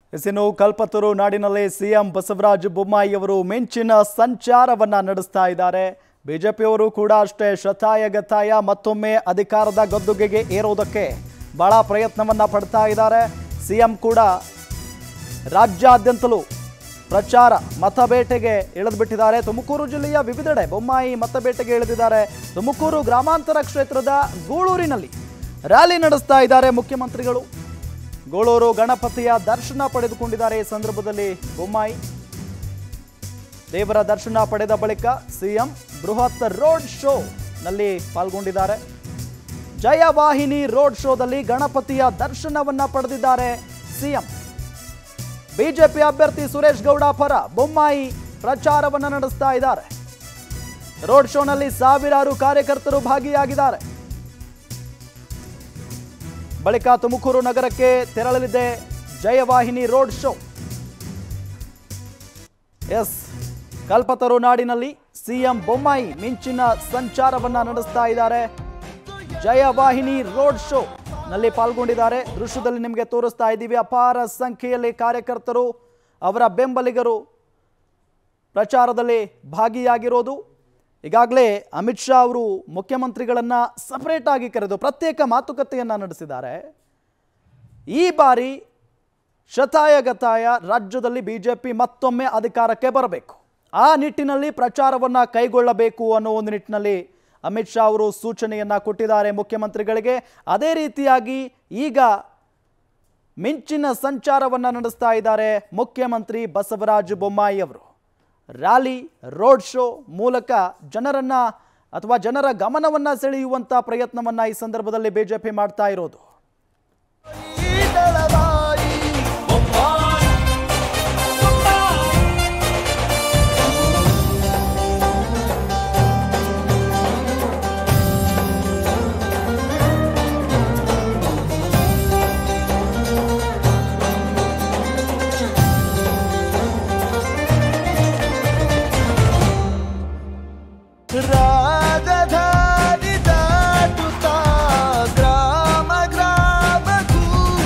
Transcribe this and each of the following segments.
ಇನ್ನು ಕಲ್ಪತರು ನಾಡಿನಲ್ಲಿ ಸಿಎಂ ಬಸವರಾಜ ಬೊಮ್ಮಾಯಿ ಅವರು ಮಿಂಚಿನ ಸಂಚಾರವನ್ನ ನಡೆಸ್ತಾ ಇದ್ದಾರೆ ಬಿಜೆಪಿಯವರು ಕೂಡ ಅಷ್ಟೇ ಶತಾಯ ಗತಾಯ ಮತ್ತೊಮ್ಮೆ ಅಧಿಕಾರದ ಗದ್ದುಗೆಗೆ ಏರೋದಕ್ಕೆ ಬಹಳ ಪ್ರಯತ್ನವನ್ನ ಪಡ್ತಾ ಇದ್ದಾರೆ ಸಿಎಂ ಕೂಡ ರಾಜ್ಯಾದ್ಯಂತಲೂ ಪ್ರಚಾರ ಮತಬೇಟೆಗೆ ಇಳಿದುಬಿಟ್ಟಿದ್ದಾರೆ ತುಮಕೂರು ಜಿಲ್ಲೆಯ ವಿವಿಧೆಡೆ ಬೊಮ್ಮಾಯಿ ಮತಬೇಟೆಗೆ ಇಳಿದಿದ್ದಾರೆ ತುಮಕೂರು ಗ್ರಾಮಾಂತರ ಕ್ಷೇತ್ರದ ಗೂಳೂರಿನಲ್ಲಿ ರ್ಯಾಲಿ ನಡೆಸ್ತಾ ಇದ್ದಾರೆ ಮುಖ್ಯಮಂತ್ರಿಗಳು ಗೋಳೂರು ಗಣಪತಿಯ ದರ್ಶನ ಪಡೆದುಕೊಂಡಿದ್ದಾರೆ ಈ ಸಂದರ್ಭದಲ್ಲಿ ಬೊಮ್ಮಾಯಿ ದೇವರ ದರ್ಶನ ಪಡೆದ ಬಳಿಕ ಸಿಎಂ ಬೃಹತ್ ರೋಡ್ ಶೋ ನಲ್ಲಿ ಪಾಲ್ಗೊಂಡಿದ್ದಾರೆ ಜಯವಾಹಿನಿ ರೋಡ್ ಶೋದಲ್ಲಿ ಗಣಪತಿಯ ದರ್ಶನವನ್ನ ಪಡೆದಿದ್ದಾರೆ ಸಿಎಂ ಬಿಜೆಪಿ ಅಭ್ಯರ್ಥಿ ಸುರೇಶ್ ಗೌಡ ಪರ ಬೊಮ್ಮಾಯಿ ಪ್ರಚಾರವನ್ನ ನಡೆಸ್ತಾ ಇದ್ದಾರೆ ರೋಡ್ ಶೋನಲ್ಲಿ ಸಾವಿರಾರು ಕಾರ್ಯಕರ್ತರು ಭಾಗಿಯಾಗಿದ್ದಾರೆ ಬಳಿಕ ತುಮಕೂರು ನಗರಕ್ಕೆ ತೆರಳಲಿದೆ ಜಯವಾಹಿನಿ ರೋಡ್ ಶೋ ಎಸ್ ಕಲ್ಪತರು ನಾಡಿನಲ್ಲಿ ಸಿಎಂ ಬೊಮ್ಮಾಯಿ ಮಿಂಚಿನ ಸಂಚಾರವನ್ನ ನಡೆಸ್ತಾ ಇದ್ದಾರೆ ಜಯವಾಹಿನಿ ರೋಡ್ ಶೋ ನಲ್ಲಿ ಪಾಲ್ಗೊಂಡಿದ್ದಾರೆ ದೃಶ್ಯದಲ್ಲಿ ನಿಮಗೆ ತೋರಿಸ್ತಾ ಇದ್ದೀವಿ ಅಪಾರ ಸಂಖ್ಯೆಯಲ್ಲಿ ಕಾರ್ಯಕರ್ತರು ಅವರ ಬೆಂಬಲಿಗರು ಪ್ರಚಾರದಲ್ಲಿ ಭಾಗಿಯಾಗಿರೋದು ಈಗಾಗಲೇ ಅಮಿತ್ ಶಾ ಅವರು ಮುಖ್ಯಮಂತ್ರಿಗಳನ್ನ ಸಪರೇಟ್ ಆಗಿ ಕರೆದು ಪ್ರತ್ಯೇಕ ಮಾತುಕತೆಯನ್ನ ನಡೆಸಿದ್ದಾರೆ ಈ ಬಾರಿ ಶತಾಯಗತಾಯ ರಾಜ್ಯದಲ್ಲಿ ಬಿಜೆಪಿ ಮತ್ತೊಮ್ಮೆ ಅಧಿಕಾರಕ್ಕೆ ಬರಬೇಕು ಆ ನಿಟ್ಟಿನಲ್ಲಿ ಪ್ರಚಾರವನ್ನ ಕೈಗೊಳ್ಳಬೇಕು ಅನ್ನೋ ಒಂದು ನಿಟ್ಟಿನಲ್ಲಿ ಅಮಿತ್ ಶಾ ಅವರು ಸೂಚನೆಯನ್ನ ಕೊಟ್ಟಿದ್ದಾರೆ ಮುಖ್ಯಮಂತ್ರಿಗಳಿಗೆ ಅದೇ ರೀತಿಯಾಗಿ ಈಗ ಮಿಂಚಿನ ಸಂಚಾರವನ್ನ ನಡೆಸ್ತಾ ಇದ್ದಾರೆ ಮುಖ್ಯಮಂತ್ರಿ ಬಸವರಾಜ ಬೊಮ್ಮಾಯಿ ಅವರು ರ್ಯಾಲಿ ರೋಡ್ ಶೋ ಮೂಲಕ ಜನರನ್ನ ಅಥವಾ ಜನರ ಗಮನವನ್ನ ಸೆಳೆಯುವಂತ ಪ್ರಯತ್ನವನ್ನ ಈ ಸಂದರ್ಭದಲ್ಲಿ ಬಿಜೆಪಿ ಮಾಡ್ತಾ ಇರೋದು ರಾಜಧಾನಿ ದಾಟುತ್ತಾ ಗ್ರಾಮ ಗ್ರಾಮಕ್ಕೂ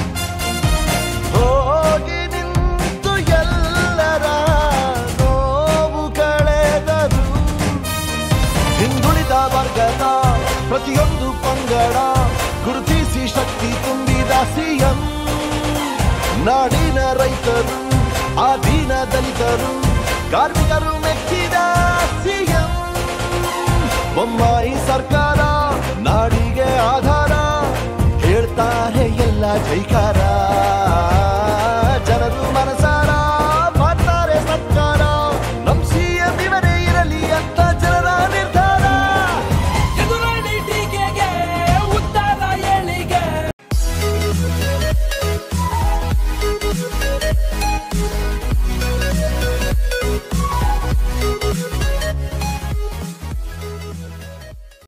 ಹೋಗಿ ನಿಂತು ಎಲ್ಲರ ನೋವು ಕಳೆದರು ಹಿಂದುಳಿದ ವರ್ಗದ ಪ್ರತಿಯೊಂದು ಪಂಗಡ ಗುರುತಿಸಿ ಶಕ್ತಿ ತುಂಬಿದ ಸಿಎಂ ನಾಡಿನ ರೈತರು ಆಧೀನ ದಲಿತರು ಕಾರ್ಮಿಕರು ಮೆಚ್ಚಿದ ಸಿಎಂ ಬೊಮ್ಮಾಯಿ ಸರ್ಕಾರ ನಾಡಿಗೆ ಆಧಾರ ಹೇಳ್ತಾರೆ ಎಲ್ಲ ಜೈಕಾರ